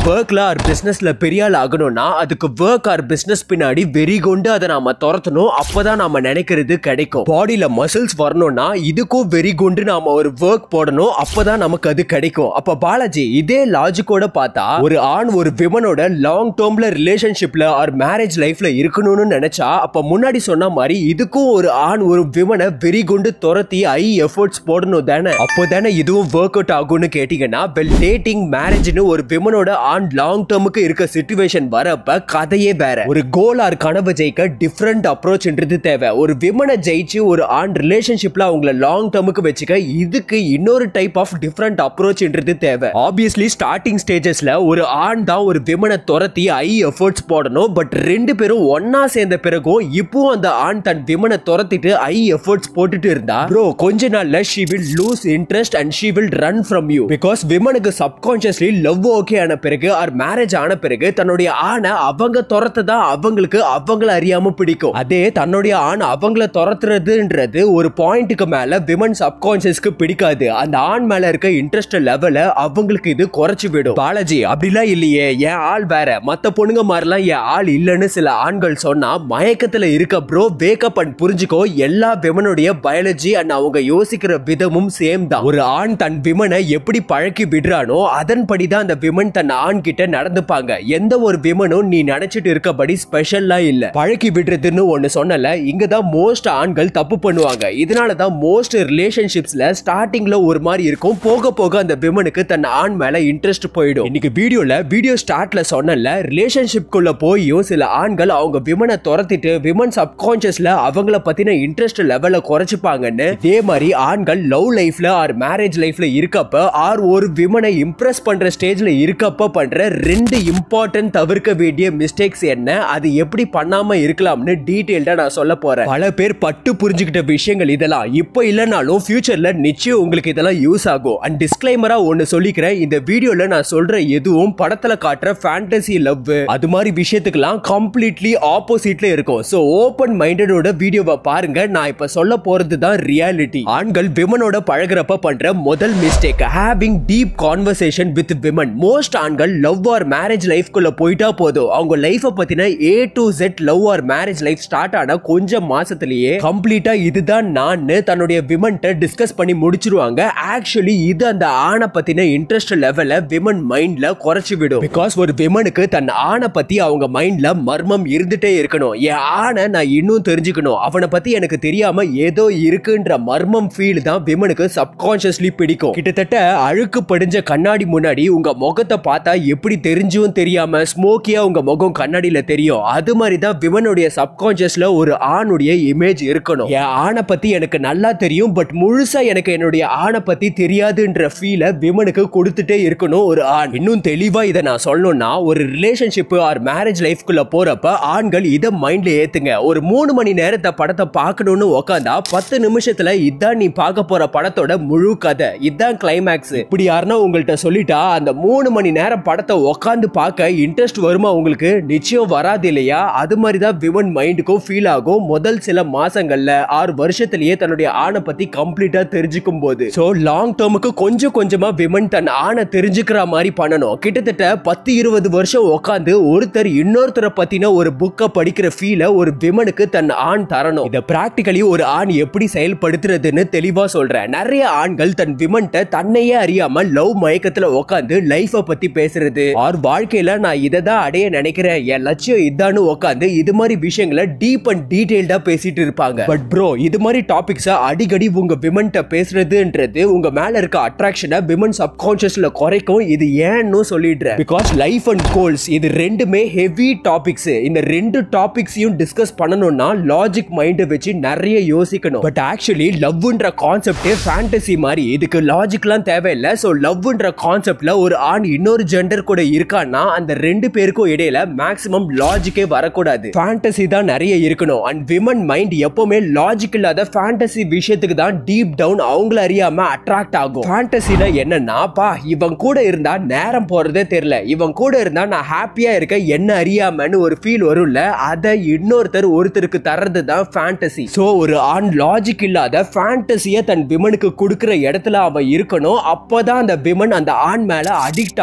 ஒர்க்ல ஆர் பிசினஸ்ல பெரிய ஆள் ஆகணும்னா அதுக்கு ஒர்க் ஆர் பிசினஸ் பின்னாடி வெறி கொண்டு அதை நாம துரத்தணும் அப்பதான் நாம நினைக்கிறது கிடைக்கும் பாடியில மசில்ஸ் வரணும்னா இதுக்கும் வெறி கொண்டு நாம ஒரு ஒர்க் போடணும் அப்பதான் நமக்கு அது கிடைக்கும் அப்ப பாலாஜி இதே லாஜிக்கோட பார்த்தா ஒரு ஆண் ஒரு விமனோட லாங் டேர்ம்ல ரிலேஷன்ஷிப்ல ஆர் மேரேஜ் லைஃப்ல இருக்கணும்னு நினைச்சா அப்ப முன்னாடி சொன்ன மாதிரி இதுக்கும் ஒரு ஆண் ஒரு விமனை வெறி கொண்டு துரத்தி ஐ எஃபோர்ட்ஸ் போடணும் தானே அப்போ தானே இதுவும் ஒர்க் அவுட் ஆகும்னு கேட்டீங்கன்னா வெல் டேட்டிங் மேரேஜ்னு ஒரு விமனோட ஆன் லாங் டேர்முக்கு இருக்க சுச்சுவேஷன் வரப்ப கதையே வேற ஒரு கோல் ஆர் கனவு ஜெயிக்க டிஃப்ரெண்ட் அப்ரோச்ன்றது தேவை ஒரு விமனை ஜெயிச்சு ஒரு ஆண் ரிலேஷன்ஷிப்ல அவங்கள லாங் டேர்முக்கு வச்சுக்க இதுக்கு இன்னொரு டைப் ஆஃப் டிஃப்ரெண்ட் அப்ரோச்ன்றது தேவை ஆப்வியஸ்லி ஸ்டார்டிங் ஸ்டேஜஸ்ல ஒரு ஆண் தான் ஒரு விமனை துரத்தி ஐ எஃபோர்ட்ஸ் போடணும் பட் ரெண்டு பேரும் ஒன்னா சேர்ந்த பிறகும் இப்பவும் அந்த ஆண் தன் விமனை துரத்திட்டு ஐ எஃபோர்ட்ஸ் போட்டுட்டு இருந்தா ப்ரோ கொஞ்ச நாள்ல she will lose interest and she will run from you because விமனுக்கு சப்கான்சியஸ்லி லவ் ஓகே ஆன பிறகு ஆர் மேரேஜ் ஆன பிறகு தன்னுடைய ஆணை அவங்க துரத்ததான் அவங்களுக்கு அவங்கள அறியாம பிடிக்கும் அதே தன்னுடைய ஆண் அவங்கள துரத்துறதுன்றது ஒரு பாயிண்ட்டுக்கு மேல விமன் சப்கான்சியஸ்க்கு பிடிக்காது அந்த ஆண் மேல இருக்க இன்ட்ரெஸ்ட் லெவல அவங்களுக்கு இது குறைச்சு விடும் பாலாஜி அப்படிலாம் இல்லையே என் ஆள் வேற மத்த பொண்ணுங்க மாதிரிலாம் என் ஆள் இல்லைன்னு சில ஆண்கள் சொன்னா மயக்கத்துல இருக்க ப்ரோ வேக்கப் அண்ட் புரிஞ்சுக்கோ எல்லா விமனுடைய பயாலஜி அண்ட் அவங்க யோசிக்கிற விதமும் சேம் தான் ஒரு ஆண் தன் விமனை எப்படி பழக்கி விடுறானோ அதன்படி தான் அந்த விமன் தன் ஆண் கிட்ட நடந்துப்பாங்க எந்த ஒரு விமனும் நீ நினைச்சிட்டு இருக்கபடி ஸ்பெஷல்லாம் இல்ல பழக்கி விடுறதுன்னு ஒன்னு சொன்னல இங்க தான் மோஸ்ட் ஆண்கள் தப்பு பண்ணுவாங்க இதனால தான் மோஸ்ட் ரிலேஷன்ஷிப்ஸ்ல ஸ்டார்டிங்ல ஒரு மாதிரி இருக்கும் போக போக அந்த விமனுக்கு தன் ஆண் மேல இன்ட்ரெஸ்ட் போயிடும் இன்னைக்கு வீடியோல வீடியோ ஸ்டார்ட்ல சொன்னல ரிலேஷன்ஷிப் குள்ள போயும் சில ஆண்கள் அவங்க விமனை துரத்திட்டு விமன் சப்கான்சியஸ்ல அவங்கள பத்தின இன்ட்ரெஸ்ட் லெவல குறைச்சுப்பாங்கன்னு இதே மாதிரி ஆண்கள் லவ் லைஃப்ல ஆர் மேரேஜ் லைஃப்ல இருக்கப்ப ஆர் ஒரு விமனை இம்ப்ரெஸ் பண்ற ஸ்டேஜ்ல இருக்கப்ப பண்ற ரெண்டு இம்பார்ட்டன்ட் தவிர்க்க வேண்டிய மிஸ்டேக்ஸ் என்ன அது எப்படி பண்ணாம இருக்கலாம்னு டீடைல்டா நான் சொல்ல போறேன் பல பேர் பட்டு புரிஞ்சுக்கிட்ட விஷயங்கள் இதெல்லாம் இப்போ இல்லைனாலும் ஃபியூச்சர்ல நிச்சயம் உங்களுக்கு இதெல்லாம் யூஸ் ஆகும் அண்ட் டிஸ்கிளைமரா ஒன்னு சொல்லிக்கிறேன் இந்த வீடியோல நான் சொல்ற எதுவும் படத்துல காட்டுற ஃபேண்டசி லவ் அது மாதிரி விஷயத்துக்கெல்லாம் கம்ப்ளீட்லி ஆப்போசிட்ல இருக்கும் சோ ஓப்பன் மைண்டடோட வீடியோவை பாருங்க நான் இப்ப சொல்ல போறது தான் ரியாலிட்டி ஆண்கள் விமனோட பழகுறப்ப பண்ற முதல் mistake having deep conversation with women most ஆண்கள் லவ் ஆர் மேரேஜ் லைஃப்குள்ள போயிட்டா போதும் அவங்க லைஃப பத்தின A to Z love or marriage life start ஆன கொஞ்சம் மாசத்திலேயே கம்ப்ளீட்டா இதுதான் நான் தன்னுடைய விமன்ட்ட டிஸ்கஸ் பண்ணி முடிச்சிருவாங்க ஆக்சுவலி இது அந்த ஆணை பத்தின இன்ட்ரெஸ்ட் லெவல விமன் மைண்ட்ல குறைச்சு விடும் பிகாஸ் ஒரு விமனுக்கு தன் ஆணை பத்தி அவங்க மைண்ட்ல மர்மம் இருந்துட்டே இருக்கணும் என் ஆணை நான் இன்னும் தெரிஞ்சுக்கணும் அவனை பத்தி எனக்கு தெரியாம ஏதோ இருக்குன்ற மர்மம் ஃபீல் தான் விமனுக்கு சப்கான்சியஸ்லி பிடிக்கும் கிட்டத்தட்ட அழுக்கு படிஞ்ச கண்ணாடி முன்னாடி உங்க முகத்தை பார்த்தா எப்படி தெரிஞ்சும் தெரியாம ஸ்மோக்கியா உங்க முகம் கண்ணாடியில தெரியும் அது மாதிரி தான் விமனுடைய சப்கான்சியஸ்ல ஒரு ஆணுடைய இமேஜ் இருக்கணும் என் ஆணை பத்தி எனக்கு நல்லா தெரியும் பட் முழுசா எனக்கு என்னுடைய ஆணை பத்தி தெரியாதுன்ற ஃபீலை விமனுக்கு கொடுத்துட்டே இருக்கணும் ஒரு ஆண் இன்னும் தெளிவா இதை நான் சொல்லணும்னா ஒரு ரிலேஷன்ஷிப் ஆர் மேரேஜ் லைஃப்குள்ள போறப்ப ஆண்கள் இதை மைண்ட்ல ஏத்துங்க ஒரு மூணு மணி நேரத்தை படத்தை பார்க்கணும்னு உக்காந்தா பத்து நிமிஷத்துல இதான் நீ பார்க்க போற படத்தோட முழு கதை இதான் கிளைமேக்ஸ் இப்படி யாருன்னா உங்கள்கிட்ட சொல்லிட்டா அந்த மூணு மணி நேரம் படத்தை உக்காந்து பார்க்க இன்ட்ரெஸ்ட் வருமா உங்களுக்கு நிச்சயம் வராது இல்லையா அது மாதிரி தான் விமன் மைண்டுக்கும் ஃபீல் ஆகும் முதல் சில மாசங்கள்ல ஆறு வருஷத்திலேயே தன்னுடைய ஆணை பத்தி கம்ப்ளீட்டா தெரிஞ்சுக்கும் போது சோ லாங் டேர்முக்கு கொஞ்சம் கொஞ்சமா விமன் தன் ஆணை தெரிஞ்சுக்கிற மாதிரி பண்ணணும் கிட்டத்தட்ட பத்து இருபது வருஷம் உட்காந்து ஒருத்தர் இன்னொருத்தரை பத்தின ஒரு புக்கை படிக்கிற ஃபீலை ஒரு விமனுக்கு தன் ஆண் தரணும் இதை பிராக்டிகலி ஒரு ஆண் எப்படி செயல்படுத்துறதுன்னு தெளிவா சொல்றேன் நிறைய ஆண்கள் தன் விமன்ட்ட தன்னையே அறியாம லவ் மயக்கத்துல உட்காந்து லைஃப பத்தி பேசுறது ஆர் வாழ்க்கையில நான் இதை தான் அடைய நினைக்கிறேன் என் லட்சியம் இதான்னு உட்காந்து இது மாதிரி விஷயங்களை டீப் அண்ட் டீடைல்டா பேசிட்டு இருப்பாங்க பட் ப்ரோ இது மாதிரி டாபிக்ஸ அடிக்கடி உங்க விமன்ட்ட பேசுறதுன்றது உங்க மேல இருக்க அட்ராக்ஷனை விமன் சப்கான்சியஸ்ல குறைக்கும் இது ஏன்னு சொல்லிடுறேன் பிகாஸ் லைஃப் அண்ட் கோல்ஸ் இது ரெண்டுமே ஹெவி டாபிக்ஸ் இந்த ரெண்டு டாபிக்ஸையும் டிஸ்கஸ் பண்ணணும்னா லாஜிக் மைண்டை வச்சு நிறைய யோசிக்கணும் பட் ஆக்சுவலி லவ்ன்ற கான்செப்டே ஃபேண்டசி மாதிரி இதுக்கு லாஜிக்லாம் தேவையில்லை ஸோ லவ்ன்ற கான்செப்ட்ல ஒரு ஆண் இன்னொரு ஜெண்டர் கூட இருக்கான்னா அந்த ரெண்டு பேருக்கும் இடையில மேக்ஸிமம் லாஜிக்கே வரக்கூடாது ஃபேண்டசி தான் நிறைய இருக்கணும் அண்ட் விமன் மைண்ட் எப்பவுமே லாஜிக் இல்லாத ஃபேண்டசி விஷயத்துக்கு தான் டீப் டவுன் அவங்கள அறியாம அட்ராக்ட் ஆகும் ஃபேண்டசினா என்னன்னா பா இவன் கூட இருந்தா நேரம் போறதே தெரியல இவன் கூட இருந்தா நான் ஹாப்பியா இருக்க என்ன அறியாமன்னு ஒரு ஃபீல் வரும்ல அதை இன்னொருத்தர் ஒருத்தருக்கு தர்றது தான் ஃபேண்டசி ஸோ ஒரு ஆண் லாஜிக் இல்லாத ஃபேண்டசியை தன் விமனுக்கு கொடுக்குற இடத்துல அவன் இருக்கணும் அப்போதான் அந்த விமன் அந்த ஆண் மேல அடிக்ட் ஆகுவாங்க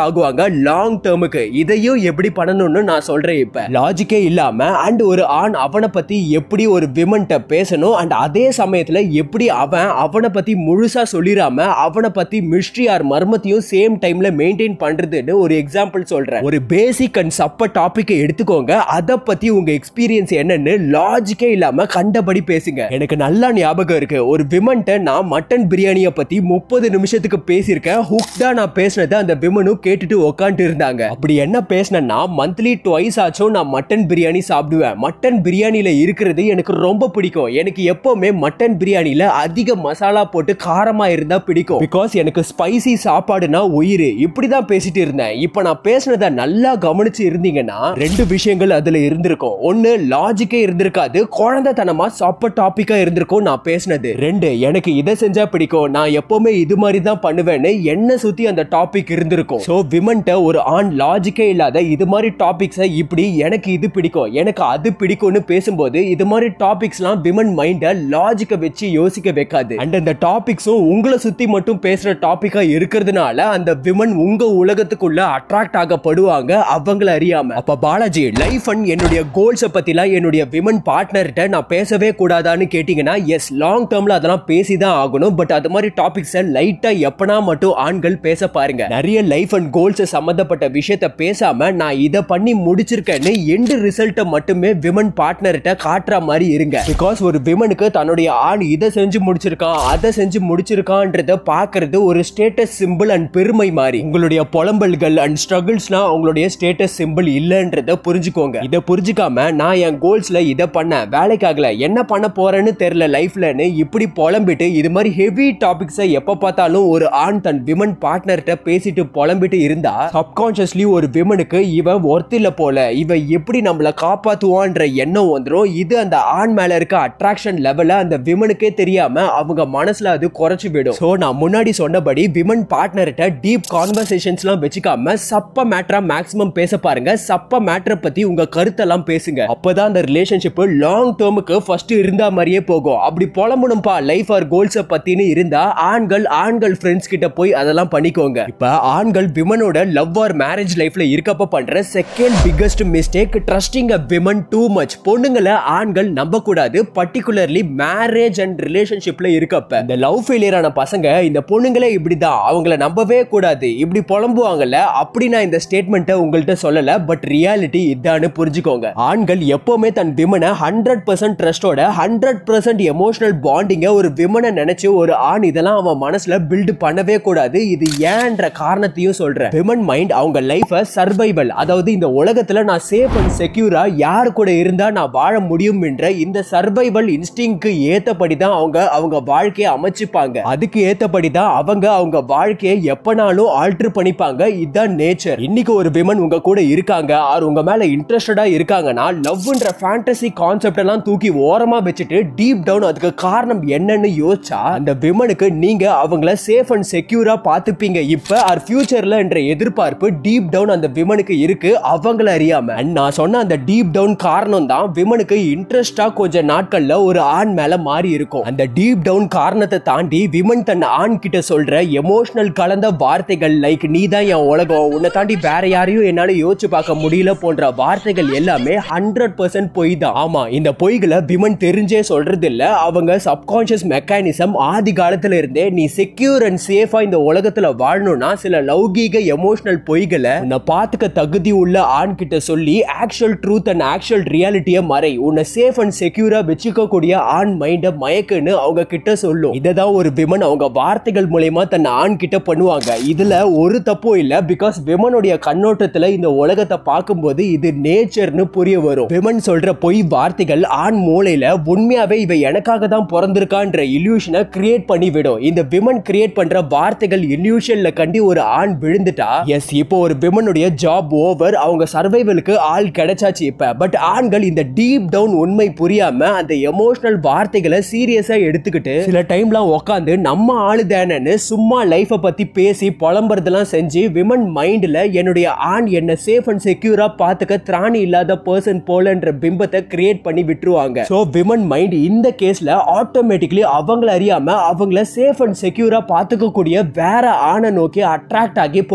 லாங் டேர்முக்கு இதையும் எப்படி பண்ணணும்னு நான் சொல்றேன் இப்ப லாஜிக்கே இல்லாம அண்ட் ஒரு ஆண் அவனை பத்தி எப்படி ஒரு விமன்ட்ட பேசணும் அண்ட் அதே சமயத்துல எப்படி அவன் அவனை பத்தி முழுசா சொல்லிராம அவனை பத்தி மிஸ்ட்ரி ஆர் மர்மத்தையும் சேம் டைம்ல மெயின்டைன் பண்றதுன்னு ஒரு எக்ஸாம்பிள் சொல்றேன் ஒரு பேசிக் அண்ட் சப்ப டாபிக்கை எடுத்துக்கோங்க அதை பத்தி உங்க எக்ஸ்பீரியன்ஸ் என்னன்னு லாஜிக்கே இல்லாம கண்டபடி பேசுங்க எனக்கு நல்லா ஞாபகம் இருக்கு ஒரு விமன்ட்ட நான் மட்டன் பிரியாணியை பத்தி முப்பது நிமிஷத்துக்கு பேசியிருக்கேன் ஹுக்டா நான் பேசினதை அந்த விமனும் கேட்டுட்டு உக்காந்துட்டு இருந்தாங்க அப்படி என்ன பேசினேன்னா மந்த்லி டுவைஸ் ஆச்சும் நான் மட்டன் பிரியாணி சாப்பிடுவேன் மட்டன் பிரியாணியில இருக்கிறது எனக்கு ரொம்ப பிடிக்கும் எனக்கு எப்பவுமே மட்டன் பிரியாணியில அதிக மசாலா போட்டு காரமா இருந்தா பிடிக்கும் பிகாஸ் எனக்கு ஸ்பைசி சாப்பாடுனா உயிர் இப்படிதான் பேசிட்டு இருந்தேன் இப்போ நான் பேசினதை நல்லா கவனிச்சு இருந்தீங்கன்னா ரெண்டு விஷயங்கள் அதுல இருந்திருக்கும் ஒன்னு லாஜிக்கே இருந்திருக்காது குழந்தைத்தனமா சாப்ப டாபிக்கா இருந்திருக்கும் நான் பேசினது ரெண்டு எனக்கு இதை செஞ்சா பிடிக்கும் நான் எப்பவுமே இது மாதிரி தான் பண்ணுவேன்னு என்ன சுத்தி அந்த டாபிக் இருந்திருக்கும் சோ விமன்ட்ட ஒரு ஆண் லாஜிக்கே இல்லாத இது மாதிரி டாபிக்ஸை இப்படி எனக்கு இது பிடிக்கும் எனக்கு அது பிடிக்கும்னு பேசும்போது இது மாதிரி டாபிக்ஸ்லாம் விமன் மைண்ட லாஜிக்கை வச்சு யோசிக்க வைக்காது அண்ட் அந்த டாபிக்ஸும் உங்களை சுத்தி மட்டும் பேசுற டாபிக்கா இருக்கிறதுனால அந்த விமன் உங்க உலகத்துக்குள்ள அட்ராக்ட் ஆகப்படுவாங்க அவங்கள அறியாம அப்ப பாலாஜி லைஃப் அண்ட் என்னுடைய கோல்ஸை பத்திலாம் என்னுடைய விமன் பார்ட்னர்கிட்ட நான் பேசவே கூடாதான்னு கேட்டீங்கன்னா எஸ் லாங் டேர்ம்ல அதெல்லாம் பேசி தான் ஆகணும் பட் அது மாதிரி டாபிக்ஸை லைட்டா எப்பனா மட்டும் ஆண்கள் பேச பாருங்க நிறைய லைஃப் அண்ட் கோல்ஸ் சம்பந்தப்பட்ட விஷயத்த பேசாம நான் இதை பண்ணி முடிச்சிருக்கேன்னு எண்டு ரிசல்ட்டை மட்டுமே விமன் பார்ட்னர்கிட்ட காட்டுற மாதிரி இருங்க பிகாஸ் ஒரு விமனுக்கு தன்னுடைய ஆண் இதை செஞ்சு முடிச்சிருக்கான் அதை செஞ்சு முடிச்சிருக்கான்றத பாக்குறது ஒரு ஸ்டேட்டஸ் சிம்பிள் அண்ட் பெருமை மாதிரி உங்களுடைய புலம்பல்கள் அண்ட் ஸ்ட்ரகிள்ஸ்லாம் உங்களுடைய ஸ்டேட்டஸ் சிம்பிள் இல்லைன்றத புரிஞ்சுக்கோங்க இதை புரிஞ்சுக்காம நான் என் கோல்ஸ்ல இதை பண்ணேன் வேலைக்காகல என்ன பண்ண போறேன்னு தெரியல லைஃப்லன்னு இப்படி புலம்பிட்டு இது மாதிரி ஹெவி டாபிக்ஸை எப்ப பார்த்தாலும் ஒரு ஆண் தன் விமன் பார்ட்னர்கிட்ட பேசிட்டு புலம்பிட்டு இருந்தா சப்கான்சியஸ்லி ஒரு விமனுக்கு இவன் ஒர்த் இல்ல போல இவன் எப்படி நம்மளை காப்பாத்துவான்ற எண்ணம் வந்துடும் இது அந்த ஆண் மேல இருக்க அட்ராக்ஷன் லெவல அந்த விமனுக்கே தெரியாம அவங்க மனசுல அது குறைச்சு விடும் சோ நான் முன்னாடி சொன்னபடி விமன் பார்ட்னர்கிட்ட டீப் கான்வர்சேஷன்ஸ்லாம் வச்சுக்காம சப்ப மேட்டரா மேக்ஸிமம் பேச பாருங்க சப்ப மேட்டரை பத்தி உங்க கருத்தெல்லாம் பேசுங்க அப்பதான் அந்த ரிலேஷன்ஷிப் லாங் டேர்முக்கு ஃபர்ஸ்ட் இருந்தா மாதிரியே போகும் அப்படி புலம்பணும்பா லைஃப் ஆர் கோல்ஸை பத்தின்னு இருந்தா ஆண்கள் ஆண்கள் ஃப்ரெண்ட்ஸ் கிட்ட போய் அதெல்லாம் பண்ணிக்கோங்க இப்ப ஆண்கள் விமனோட லவ் ஆர் மேரேஜ் லைஃப்ல இருக்கப்ப பண்ற second biggest mistake trusting a women too much பொண்ணுங்களை ஆண்கள் நம்ப கூடாது பர்டிகுலர்லி மேரேஜ் அண்ட் ரிலேஷன்ஷிப்ல இருக்கப்ப இந்த லவ் ஃபெயிலியர் ஆன பசங்க இந்த பொண்ணுங்களே இப்படிதான் அவங்கள நம்பவே கூடாது இப்படி புலம்புவாங்கல்ல அப்படி நான் இந்த ஸ்டேட்மெண்ட்டை உங்கள்கிட்ட சொல்லல பட் ரியாலிட்டி இதான்னு புரிஞ்சுக்கோங்க ஆண்கள் எப்பவுமே தன் விமனை ஹண்ட்ரட் பர்சன்ட் ட்ரஸ்டோட ஹண்ட்ரட் பர்சன்ட் எமோஷனல் பாண்டிங்க ஒரு விமனை நினைச்சு ஒரு ஆண் இதெல்லாம் அவன் மனசுல பில்டு பண்ணவே கூடாது இது ஏன்ற காரணத்தையும் சொல்றேன் விமன் மைண்ட் அவங்க லைஃபை சர்வைவல் அதாவது இந்த உலகத்துல நான் சேஃப் அண்ட் செக்யூரா யார் கூட இருந்தா நான் வாழ முடியும் என்ற இந்த சர்வைவல் இன்ஸ்டிங்க்கு ஏத்தபடி தான் அவங்க அவங்க வாழ்க்கையை அமைச்சுப்பாங்க அதுக்கு ஏத்தபடி தான் அவங்க அவங்க வாழ்க்கையை எப்பனாலும் ஆல்டர் பண்ணிப்பாங்க இதுதான் நேச்சர் இன்னைக்கு ஒரு விமன் உங்க கூட இருக்காங்க ஆர் உங்க மேல இன்ட்ரெஸ்டடா இருக்காங்கன்னா லவ்ன்ற ஃபேண்டசி கான்செப்ட் எல்லாம் தூக்கி ஓரமா வச்சுட்டு டீப் டவுன் அதுக்கு காரணம் என்னன்னு யோசிச்சா அந்த விமனுக்கு நீங்க அவங்கள சேஃப் அண்ட் செக்யூரா பாத்துப்பீங்க இப்ப ஆர் ஃபியூச்சர்ல என்ற எதிர்பார்ப்பு டீப் டவுன் அந்த விமனுக்கு இருக்கு அவங்கள அறியாம And நான் சொன்ன அந்த டீப் டவுன் காரணம் தான் விமனுக்கு இன்ட்ரெஸ்டா கொஞ்ச நாட்கள்ல ஒரு ஆண் மேல மாறி இருக்கும் அந்த டீப் டவுன் காரணத்தை தாண்டி விமன் தன் ஆண் கிட்ட சொல்ற எமோஷனல் கலந்த வார்த்தைகள் லைக் நீ தான் என் உலகம் உன்னை தாண்டி வேற யாரையும் என்னால யோசிச்சு பார்க்க முடியல போன்ற வார்த்தைகள் எல்லாமே ஹண்ட்ரட் பர்சன்ட் பொய் தான் ஆமா இந்த பொய்களை விமன் தெரிஞ்சே சொல்றது இல்ல அவங்க சப்கான்சியஸ் மெக்கானிசம் ஆதி காலத்துல இருந்தே நீ செக்யூர் அண்ட் சேஃபா இந்த உலகத்துல வாழணும்னா சில லௌகீக எமோஷனல் பொய்களை உன்னை பார்த்துக்க தகுதி உள்ள ஆண் கிட்ட சொல்லி ஆக்சுவல் ட்ரூத் அண்ட் ஆக்சுவல் ரியாலிட்டியை மறை உன்னை சேஃப் அண்ட் செக்யூரா வச்சுக்க கூடிய ஆண் மைண்ட மயக்குன்னு அவங்க கிட்ட சொல்லும் இதை தான் ஒரு விமன் அவங்க வார்த்தைகள் மூலயமா தன் ஆண் கிட்ட பண்ணுவாங்க இதுல ஒரு தப்பும் இல்ல பிகாஸ் விமனுடைய கண்ணோட்டத்துல இந்த உலகத்தை பார்க்கும்போது இது நேச்சர்னு புரிய வரும் விமன் சொல்ற பொய் வார்த்தைகள் ஆண் மூளையில உண்மையாவே இவ எனக்காக தான் பிறந்திருக்கான்ற இல்யூஷனை கிரியேட் பண்ணி விடும் இந்த விமன் கிரியேட் பண்ற வார்த்தைகள் இல்யூஷன்ல கண்டி ஒரு ஆண் விழுந்துட்டா எஸ் இப்போ ஒரு விமனுடைய ஜாப் ஓவர் அவங்க சர்வைவலுக்கு ஆள் கிடைச்சாச்சு இப்ப பட் ஆண்கள் இந்த டீப் டவுன் உண்மை புரியாம அந்த எமோஷனல் வார்த்தைகளை சீரியஸா எடுத்துக்கிட்டு சில டைம்லாம் உட்காந்து நம்ம ஆளு தானேன்னு சும்மா லைஃபை பத்தி பேசி புலம்புறதெல்லாம் செஞ்சு விமன் மைண்ட்ல என்னுடைய ஆண் என்ன சேஃப் அண்ட் செக்யூரா பாத்துக்க திராணி இல்லாத பர்சன் போலன்ற பிம்பத்தை கிரியேட் பண்ணி விட்டுருவாங்க சோ விமன் மைண்ட் இந்த கேஸ்ல ஆட்டோமேட்டிக்லி அவங்கள அறியாம அவங்கள சேஃப் அண்ட் செக்யூரா பாத்துக்க கூடிய வேற ஆணை நோக்கி அட்ராக்ட் ஆகி போக பார்க்கும்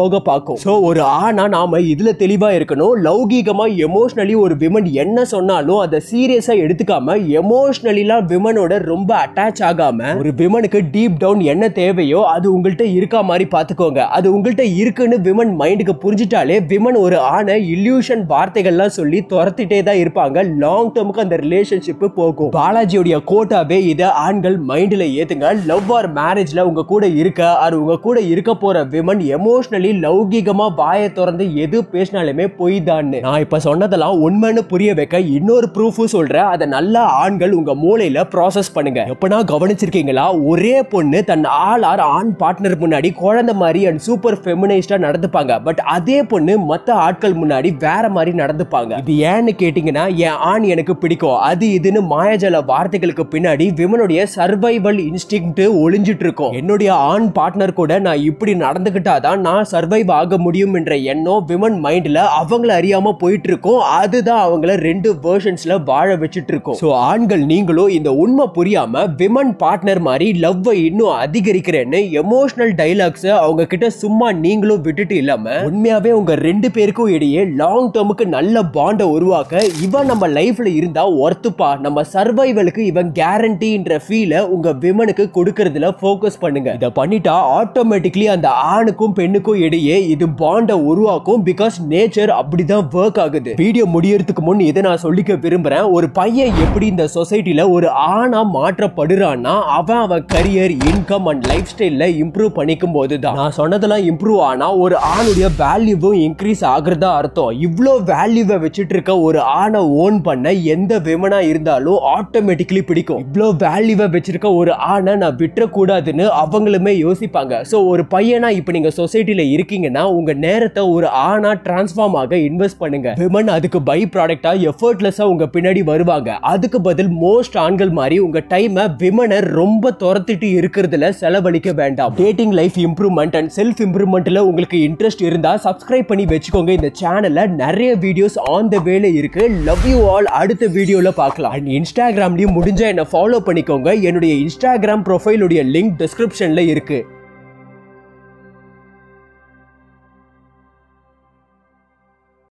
உருவாக்கும் சோ ஒரு ஆணா நாம இதுல தெளிவா இருக்கணும் லௌகீகமா எமோஷனலி ஒரு விமன் என்ன சொன்னாலும் அதை சீரியஸா எடுத்துக்காம எமோஷனலிலாம் விமனோட ரொம்ப அட்டாச் ஆகாம ஒரு விமனுக்கு டீப் டவுன் என்ன தேவையோ அது உங்கள்கிட்ட இருக்கா மாதிரி பாத்துக்கோங்க அது உங்கள்கிட்ட இருக்குன்னு விமன் மைண்டுக்கு புரிஞ்சிட்டாலே விமன் ஒரு ஆணை இல்யூஷன் வார்த்தைகள்லாம் சொல்லி துரத்திட்டே தான் இருப்பாங்க லாங் டேர்முக்கு அந்த ரிலேஷன்ஷிப் போகும் பாலாஜியோடைய கோட்டாவே இதை ஆண்கள் மைண்ட்ல ஏத்துங்க லவ் ஆர் மேரேஜ்ல உங்க கூட இருக்க அது உங்க கூட இருக்க போற விமன் எமோஷனலி லௌகீகமா வாயை திறந்து எது பேசினாலுமே பொய் தான் நான் இப்ப சொன்னதெல்லாம் உண்மைன்னு புரிய வைக்க இன்னொரு ப்ரூஃபும் சொல்றேன் அதை நல்லா ஆண்கள் உங்க மூளையில ப்ராசஸ் பண்ணுங்க எப்பனா கவனிச்சிருக்கீங்களா ஒரே பொண்ணு தன் ஆள் ஆர் ஆண் பார்ட்னர் முன்னாடி குழந்தை மாதிரி அண்ட் சூப்பர் ஃபெமினைஸ்டா நடந்துப்பாங்க பட் அதே பொண்ணு மத்த ஆட்கள் முன்னாடி வேற மாதிரி நடந்துப்பாங்க இது ஏன்னு கேட்டீங்கன்னா என் ஆண் எனக்கு பிடிக்கும் அது இதுன்னு மாயாஜல வார்த்தைகளுக்கு பின்னாடி விமனுடைய சர்வைவல் இன்ஸ்டிங் ஒளிஞ்சிட்டு இருக்கும் என்னுடைய ஆண் பார்ட்னர் கூட நான் இப்படி நடந்துகிட்டாதான் நான் சர்வைவ் ஆக முடியும் என்ற எண்ணம் விமன் மைண்ட்ல அவங்கள அறியாம போயிட்டு இருக்கும் அதுதான் அவங்கள ரெண்டு வேர்ஷன்ஸ்ல வாழ வச்சுட்டு இருக்கும் சோ ஆண்கள் நீங்களும் இந்த உண்மை புரியாம விமன் பார்ட்னர் மாதிரி லவ்வை இன்னும் அதிகரிக்கிறேன்னு எமோஷனல் டைலாக்ஸ் அவங்க கிட்ட சும்மா நீங்களும் விட்டுட்டு இல்லாம உண்மையாவே உங்க ரெண்டு பேருக்கும் இடையே லாங் டேர்முக்கு நல்ல பாண்டை உருவாக்க இவன் நம்ம லைஃப்ல இருந்தா ஒர்த்துப்பா நம்ம சர்வைவலுக்கு இவன் கேரண்டின்ற ஃபீல உங்க விமனுக்கு கொடுக்கறதுல ஃபோக்கஸ் பண்ணுங்க இத பண்ணிட்டா ஆட்டோமேட்டிக்லி அந்த ஆணுக்கும் பெண்ணுக்கும் இடையே இது பாண்டை உருவாக்கும் பிகாஸ் நேச்சர் அப்படிதான் ஒர்க் ஆகுது வீடியோ முடியறதுக்கு முன் இதை நான் சொல்லிக்க விரும்புறேன் ஒரு பையன் எப்படி இந்த சொசைட்டில ஒரு ஆணா மாற்றப்படுறான்னா அவன் அவன் கரியர் இன்கம் அண்ட் லைஃப் ஸ்டைல்ல இம்ப்ரூவ் பண்ணிக்கும் போது தான் நான் சொன்னதெல்லாம் இம்ப்ரூவ் ஆனா ஒரு ஆணுடைய வேல்யூவும் இன்க்ரீஸ் ஆகுறதா அர்த்தம் இவ்வளோ வேல்யூவை வச்சுட்டு இருக்க ஒரு ஆணை ஓன் பண்ண எந்த விமனா இருந்தாலும் ஆட்டோமேட்டிக்லி பிடிக்கும் இவ்வளோ வேல்யூவை வச்சிருக்க ஒரு ஆணை நான் விட்டுறக்கூடாதுன்னு அவங்களுமே யோசிப்பாங்க ஸோ ஒரு பையனா இப்போ நீங்க சொசைட்டில இருக்கீங்கன்னா உங்க நேரத்தை ஒரு ஆணா டிரான்ஸ்ஃபார்ம் ஆக இன்வெஸ்ட் பண்ணுங்க விமன் அதுக்கு பை ப்ராடக்டா எஃபர்ட்லெஸ்ஸா உங்க பின்னாடி வருவாங்க அதுக்கு பதில் மோஸ்ட் ஆண்கள் மாதிரி உங்க டைமை விமனை ரொம்ப துரத்திட்டு இருக்கிறதுல செலவழிக்க வேண்டாம் dating life improvement and self இம்ப்ரூவ்மெண்ட்ல உங்களுக்கு இன்ட்ரெஸ்ட் இருந்தா சப்ஸ்கிரைப் பண்ணி வச்சுக்கோங்க இந்த சேனல்ல நிறைய வீடியோஸ் ஆன் த வேல இருக்கு லவ் யூ ஆல் அடுத்த வீடியோல பார்க்கலாம் அண்ட் இன்ஸ்டாகிராம்லயும் முடிஞ்சா என்ன ஃபாலோ பண்ணிக்கோங்க என்னுடைய இன்ஸ்டாகிராம் ப்ரொஃபைலுடைய லிங்க் டிஸ்கிரிப்ஷன்ல இருக்கு